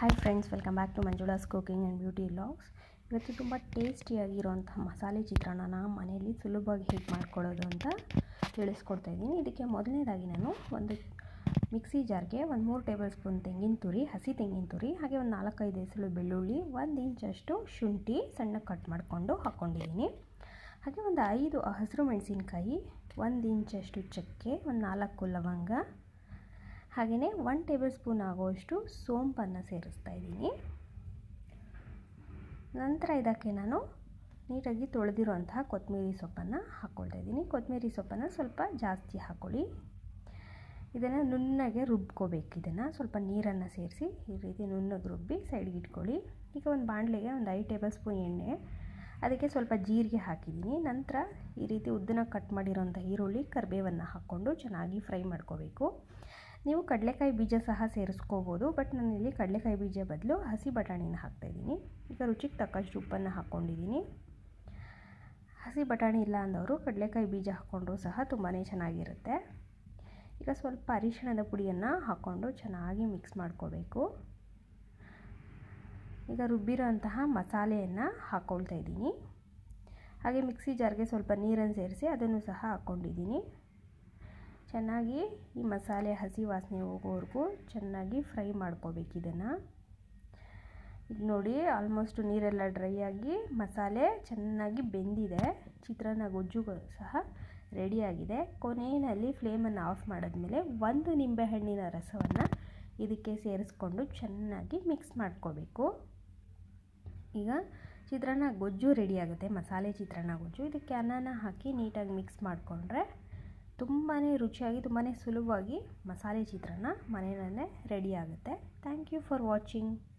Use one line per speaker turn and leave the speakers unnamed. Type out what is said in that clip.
hi friends welcome back to Manjula's cooking and beauty vlogs ಇವತ್ತು ತುಂಬ ಟೇಸ್ಟಿಯಾಗಿರೋಂಥ ಮಸಾಲೆ ಚಿತ್ರಾನ್ನನ ಮನೆಯಲ್ಲಿ ಸುಲಭವಾಗಿ ಹೇಗೆ ಮಾಡ್ಕೊಳ್ಳೋದು ಅಂತ ತಿಳಿಸ್ಕೊಡ್ತಾ ಇದ್ದೀನಿ ಇದಕ್ಕೆ ಮೊದಲನೇದಾಗಿ ನಾನು ಒಂದು ಮಿಕ್ಸಿ ಜಾರ್ಗೆ ಒಂದು ಮೂರು ಟೇಬಲ್ ಸ್ಪೂನ್ ತೆಂಗಿನ ತುರಿ ಹಸಿ ತೆಂಗಿನ ತುರಿ ಹಾಗೆ ಒಂದು ನಾಲ್ಕೈದು ಎಸಳು ಬೆಳ್ಳುಳ್ಳಿ ಒಂದು ಇಂಚಷ್ಟು ಶುಂಠಿ ಸಣ್ಣ ಕಟ್ ಮಾಡಿಕೊಂಡು ಹಾಕ್ಕೊಂಡಿದ್ದೀನಿ ಹಾಗೆ ಒಂದು ಐದು ಹಸಿರು ಮೆಣಸಿನ್ಕಾಯಿ ಒಂದು ಇಂಚಷ್ಟು ಚಕ್ಕೆ ಒಂದು ನಾಲ್ಕು ಲವಂಗ ಹಾಗೆಯೇ ಒನ್ ಟೇಬಲ್ ಸ್ಪೂನ್ ಆಗುವಷ್ಟು ಸೋಂಪನ್ನು ಸೇರಿಸ್ತಾ ಇದ್ದೀನಿ ನಂತರ ಇದಕ್ಕೆ ನಾನು ನೀಟಾಗಿ ತೊಳೆದಿರುವಂತಹ ಕೊತ್ತಂಬರಿ ಸೊಪ್ಪನ್ನು ಹಾಕ್ಕೊಳ್ತಾ ಇದ್ದೀನಿ ಕೊತ್ತಂಬರಿ ಸೊಪ್ಪನ್ನು ಸ್ವಲ್ಪ ಜಾಸ್ತಿ ಹಾಕ್ಕೊಳ್ಳಿ ಇದನ್ನು ನುಣ್ಣಗೆ ರುಬ್ಕೋಬೇಕು ಇದನ್ನು ಸ್ವಲ್ಪ ನೀರನ್ನು ಸೇರಿಸಿ ಈ ರೀತಿ ನುಣ್ಣಗೆ ರುಬ್ಬಿ ಸೈಡ್ಗೆ ಇಟ್ಕೊಳ್ಳಿ ಈಗ ಒಂದು ಬಾಣಲೆಗೆ ಒಂದು ಐದು ಟೇಬಲ್ ಸ್ಪೂನ್ ಎಣ್ಣೆ ಅದಕ್ಕೆ ಸ್ವಲ್ಪ ಜೀರಿಗೆ ಹಾಕಿದ್ದೀನಿ ನಂತರ ಈ ರೀತಿ ಉದ್ದನ ಕಟ್ ಮಾಡಿರೋಂಥ ಈರುಳ್ಳಿ ಕರಿಬೇವನ್ನು ಹಾಕ್ಕೊಂಡು ಚೆನ್ನಾಗಿ ಫ್ರೈ ಮಾಡ್ಕೋಬೇಕು ನೀವು ಕಡಲೆಕಾಯಿ ಬೀಜ ಸಹ ಸೇರಿಸ್ಕೋಬೋದು ಬಟ್ ನಾನು ಇಲ್ಲಿ ಕಡಲೆಕಾಯಿ ಬೀಜ ಬದಲು ಹಸಿ ಬಟಾಣಿನ ಹಾಕ್ತಾಯಿದ್ದೀನಿ ಈಗ ರುಚಿಗೆ ತಕ್ಕಷ್ಟು ಉಪ್ಪನ್ನು ಹಾಕ್ಕೊಂಡಿದ್ದೀನಿ ಹಸಿ ಬಟಾಣಿ ಇಲ್ಲ ಅಂದವರು ಕಡಲೆಕಾಯಿ ಬೀಜ ಹಾಕ್ಕೊಂಡ್ರೂ ಸಹ ತುಂಬಾ ಚೆನ್ನಾಗಿರುತ್ತೆ ಈಗ ಸ್ವಲ್ಪ ಅರಿಶಿಣದ ಪುಡಿಯನ್ನು ಹಾಕ್ಕೊಂಡು ಚೆನ್ನಾಗಿ ಮಿಕ್ಸ್ ಮಾಡ್ಕೋಬೇಕು ಈಗ ರುಬ್ಬಿರೋಂತಹ ಮಸಾಲೆಯನ್ನು ಹಾಕ್ಕೊಳ್ತಾ ಇದ್ದೀನಿ ಹಾಗೆ ಮಿಕ್ಸಿ ಜಾರ್ಗೆ ಸ್ವಲ್ಪ ನೀರನ್ನು ಸೇರಿಸಿ ಅದನ್ನು ಸಹ ಹಾಕ್ಕೊಂಡಿದ್ದೀನಿ ಚೆನ್ನಾಗಿ ಈ ಮಸಾಲೆ ಹಸಿ ವಾಸನೆ ಹೋಗೋವರೆಗೂ ಚೆನ್ನಾಗಿ ಫ್ರೈ ಮಾಡ್ಕೋಬೇಕು ಇದನ್ನು ಈಗ ನೋಡಿ ಆಲ್ಮೋಸ್ಟ್ ನೀರೆಲ್ಲ ಡ್ರೈ ಆಗಿ ಮಸಾಲೆ ಚೆನ್ನಾಗಿ ಬೆಂದಿದೆ ಚಿತ್ರಾನ್ನ ಗೊಜ್ಜು ಸಹ ರೆಡಿಯಾಗಿದೆ ಕೊನೆಯಲ್ಲಿ ಫ್ಲೇಮನ್ನು ಆಫ್ ಮಾಡಿದ್ಮೇಲೆ ಒಂದು ನಿಂಬೆಹಣ್ಣಿನ ರಸವನ್ನು ಇದಕ್ಕೆ ಸೇರಿಸ್ಕೊಂಡು ಚೆನ್ನಾಗಿ ಮಿಕ್ಸ್ ಮಾಡ್ಕೋಬೇಕು ಈಗ ಚಿತ್ರಾನ್ನ ಗೊಜ್ಜು ರೆಡಿಯಾಗುತ್ತೆ ಮಸಾಲೆ ಚಿತ್ರಾನ್ನ ಗೊಜ್ಜು ಇದಕ್ಕೆ ಅನ್ನನ ಹಾಕಿ ನೀಟಾಗಿ ಮಿಕ್ಸ್ ಮಾಡಿಕೊಂಡ್ರೆ ತುಂಬಾ ರುಚಿಯಾಗಿ ತುಂಬಾ ಸುಲಭವಾಗಿ ಮಸಾಲೆ ಚಿತ್ರಾನ್ನ ಮನೆಯಲ್ಲೇ ರೆಡಿ ಆಗುತ್ತೆ ಥ್ಯಾಂಕ್ ಯು ಫಾರ್ ವಾಚಿಂಗ್